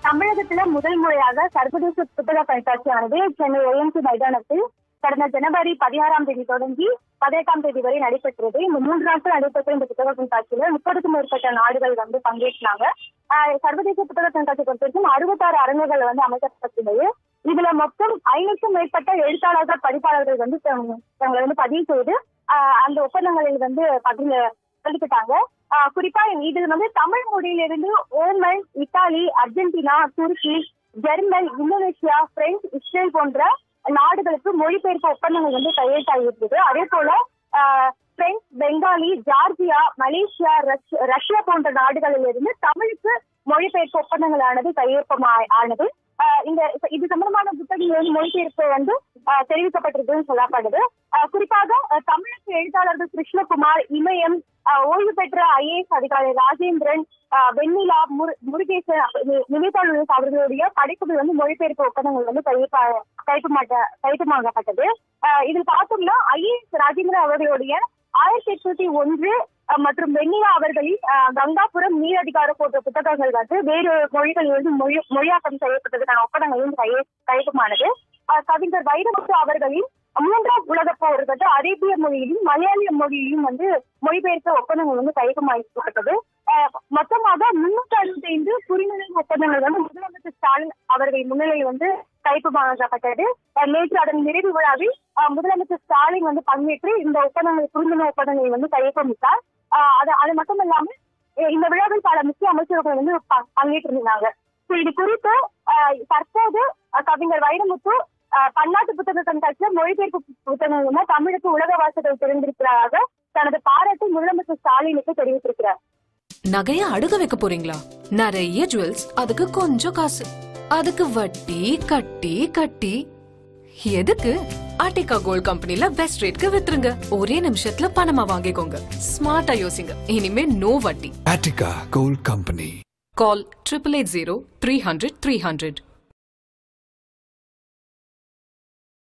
தமிழகத்துல முதல் முறையாக சர்வதேச புத்தக கண்காட்சியானது சென்னை ஒஎம்சி மைதானத்தில் கடந்த ஜனவரி பதினாறாம் தேதி தொடங்கி பதினெட்டாம் தேதி வரை நடைபெற்றது இந்த மூன்று நாட்கள் நடைபெற்ற இந்த புத்தக கண்காட்சியில முப்பதுக்கும் மேற்பட்ட நாடுகள் வந்து பங்கேற்றாங்க ஆஹ் சர்வதேச புத்தக கண்காட்சி பொறுத்த வரைக்கும் அறுபத்தாறு அரங்குகள் வந்து அமைக்கப்பட்டுள்ளது இதுல மொத்தம் ஐநூறுக்கும் மேற்பட்ட எழுத்தாளர்கள் பதிப்பாளர்கள் வந்து தங்க- தங்களை வந்து பதிவு செய்து ஆஹ் அந்த ஒப்பந்தங்களில் வந்து பதில கலந்துக்கிட்டாங்க ஆஹ் குறிப்பா இது வந்து தமிழ் மொழியிலிருந்து ஓமன் இத்தாலி அர்ஜென்டினா துருக்கி ஜெர்மன் இந்தோனேஷியா பிரெஞ்சு இஸ்ரேல் போன்ற நாடுகளுக்கு மொழிபெயர்ப்பு ஒப்பந்தங்கள் வந்து கையெழுத்தாகியிருந்தது அதே போல ஆஹ், பிரெஞ்சு பெங்காலி ஜார்ஜியா மலேசியா ரஷ்- ரஷ்யா போன்ற நாடுகளில் இருந்து தமிழுக்கு மொழிபெயர்ப்பு ஒப்பந்தங்களானது கையொப்பமா ஆனது ஆஹ், இந்த இது சம்பந்தமான புத்தகங்கள் வந்து மொழிபெயர்ப்பு வந்து ஆஹ், தெரிவிக்கப்பட்டிருக்குன்னு சொல்லப்படுது ஆஹ், குறிப்பாக ஆஹ், தமிழக எழுத்தாளர்கள் கிருஷ்ணகுமார் இமயம் ஆஹ், ஓய்வு பெற்ற ஐஏஎஸ் அதிகாரி ராஜேந்திரன் ஆஹ், வெண்ணிலா முரு- முருகேசன் நி- நிவேதா லூயிஸ் அவர்களுடைய படைப்புகள் வந்து மொழிபெயர்ப்பு ஒப்பந்தங்கள் வந்து கையெழுப்பா கைப்பமாட்ட கைப்பமாகப்பட்டது ஆஹ், இதில் பார்த்தோம்னா ஐஏஎஸ் ராஜேந்திரன் அவர்களுடைய ஆயிரத்தி எட்நூத்தி ஒன்று அஹ், மற்றும் வெண்ணிலா அவர்களின் அஹ், கங்காபுரம் நீர் அதிகாரம் போன்ற புத்தகங்கள் வந்து வேறு மொழிகளில் வந்து மொழி மொழியாக்கம் செய்யப்பட்டதுக்கான ஒப்பந்தங்கள் வந்து கைய கையொப்பமானது அஹ், கவிஞர் வைரமுத்து அவர்களின் மூன்றாம் உலக போர் வந்து அரேபிய மொழியிலும் மலையாள மொழியிலும் வந்து மொழிபெயர்க்க ஒப்பந்தங்கள் வந்து கையொப்பமாக்கப்பட்டது அஹ், மொத்தமாக முன்னூத்தி அறுபத்தி ஐந்து புரிந்துணர்வு ஒப்பந்தங்கள் வந்து முதலமைச்சர் ஸ்டாலின் அவர்கள் முன்னிலையில் வந்து கைப்பமாக்கப்பட்டது அஹ், நேற்று அதன் நிறைவு விழாவில் அஹ், முதலமைச்சர் ஸ்டாலின் வந்து பங்கேற்று இந்த ஒப்பந்தங்கள் புரிந்துணர்வு ஒப்பந்தங்களை வந்து கையொப்பமிட்டார் அஹ், அது அது மட்டும் இல்லாம அஹ், இந்த விழாவில் பல முக்கிய அமைச்சர்கள் வந்து ப- பங்கேற்றிருந்தாங்க So, இது குறித்து அஹ், தற்போது அஹ், கவிஞர் வைரமுத்து அஹ், பன்னாட்டு புத்தக கண்காட்சியில் மொழிபெயர்ப்பு புத்தகங்கள் மூலம் தமிழுக்கு உலக வாசகர்கள் தெரிந்திருக்கிறாராக தனது பாராட்டை முதலமைச்சர் ஸ்டாலினுக்கு தெரிவித்திருக்கிறார் நகைய அடுக வைக்க போறீங்களா நிறைய ஜுவல்ஸ் அதுக்கு கொஞ்சம் காசு அதுக்கு வட்டி கட்டி கட்டி எதுக்கு ஆர்டிகா கோல்ட் கம்பெனில பெஸ்ட் ரேட்க்கு வித்துருங்க ஒரே நிமிஷத்துல பணமா வாங்கிக்கோங்க ஸ்மார்ட்டா யோசிங்க இனிமே நோ வட்டி Attica Gold Company. Call triple eight zero three hundred three hundred